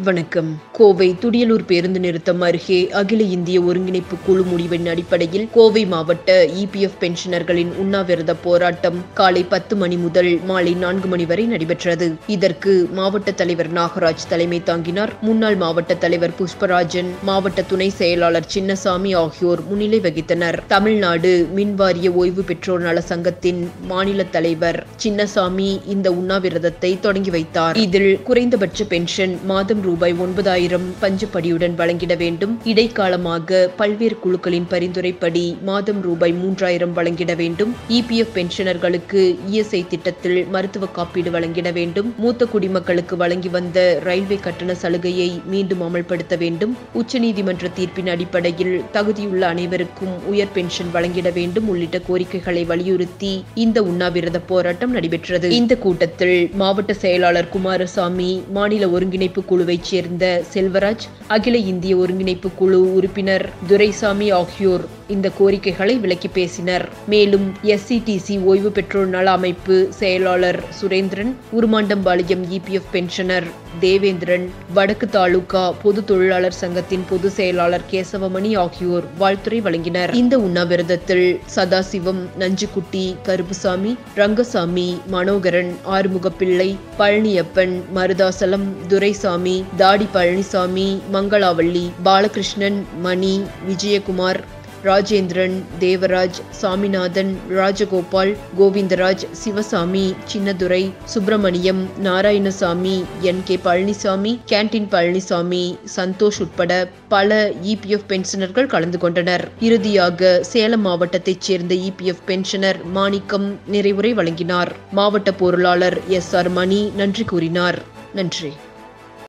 வணக்கம் கோவை துடியலூர் பேருந்து நிறுத்தம் அருகே அகில இந்திய ஒருங்கிணைப்பு குழு முடிவின் அடிப்படையில் கோவை மாவட்ட இபிஎஃப் பென்ஷனர்களின் உண்ணாவிரத போராட்டம் காலை பத்து மணி முதல் மாலை நான்கு மணி வரை நடைபெற்றது இதற்கு மாவட்ட தலைவர் நாகராஜ் தலைமை தாங்கினார் முன்னாள் மாவட்ட தலைவர் புஷ்பராஜன் மாவட்ட துணை செயலாளர் சின்னசாமி ஆகியோர் முன்னிலை வகித்தனர் தமிழ்நாடு மின்வாரிய ஓய்வு பெற்றோர் நல சங்கத்தின் மாநில தலைவர் சின்னசாமி இந்த உண்ணாவிரதத்தை தொடங்கி வைத்தார் இதில் குறைந்தபட்ச பென்ஷன் மாதம் ரூபாய் ஒன்பதாயிரம் பஞ்சுப்படியுடன் வழங்கிட வேண்டும் இடைக்காலமாக பல்வேறு குழுக்களின் பரிந்துரைப்படி மாதம் ரூபாய் மூன்றாயிரம் வழங்கிட வேண்டும் இபிஎஃப் பென்ஷனர்களுக்கு இஎஸ்ஐ திட்டத்தில் மருத்துவ காப்பீடு வழங்கிட வேண்டும் மூத்த குடிமக்களுக்கு வழங்கி வந்த ரயில்வே கட்டண சலுகையை மீண்டும் அமல்படுத்த வேண்டும் உச்சநீதிமன்ற தீர்ப்பின் அடிப்படையில் தகுதியுள்ள அனைவருக்கும் உயர் பென்ஷன் வழங்கிட வேண்டும் உள்ளிட்ட கோரிக்கைகளை வலியுறுத்தி இந்த உண்ணாவிரத போராட்டம் நடைபெற்றது இந்த கூட்டத்தில் மாவட்ட செயலாளர் குமாரசாமி மாநில ஒருங்கிணைப்பு குழுவைச் சேர்ந்த செல்வராஜ் அகில இந்திய ஒருங்கிணைப்பு குழு உறுப்பினர் துரைசாமி ஆகியோர் இந்த கோரிக்கைகளை விளக்கி பேசினர் மேலும் எஸ்சிடிசி ஓய்வு பெற்றோர் நல அமைப்பு செயலாளர் சுரேந்திரன் உருமாண்டம்பாளையம் இபிஎஃப் பென்ஷனர் தேவேந்திரன் வடக்கு தாலுகா பொது தொழிலாளர் சங்கத்தின் பொதுச் செயலாளர் கேசவமணி ஆகியோர் வாழ்த்துரை வழங்கினர் இந்த உண்ணாவிரதத்தில் சதாசிவம் நஞ்சுக்குட்டி கருப்புசாமி ரங்கசாமி மனோகரன் ஆறுமுகப்பிள்ளை பழனியப்பன் மருதாசலம் துரைசாமி தாடி Palanisamy Mangalavalli Balakrishnan Mani Vijayakumar Rajendran Devaraj Saminathan Rajagopal Govindaraj Sivasamy Chinnadurai Subramaniam Narayanasamy N K Palanisamy canteen Palanisamy Santhosh உட்பட பல இபிஎஃப் பென்ஷனர்கள் கலந்து கொண்டனர் இறுதியாக சேலம் மாவட்டத்தைச் சேர்ந்த இபிஎஃப் பென்ஷனர் மாணிக்கம் நிறைவுரை வழங்கினார் மாவட்ட பொருளாளர் எஸ் ஆர் மணி நன்றி கூறினார் நன்றி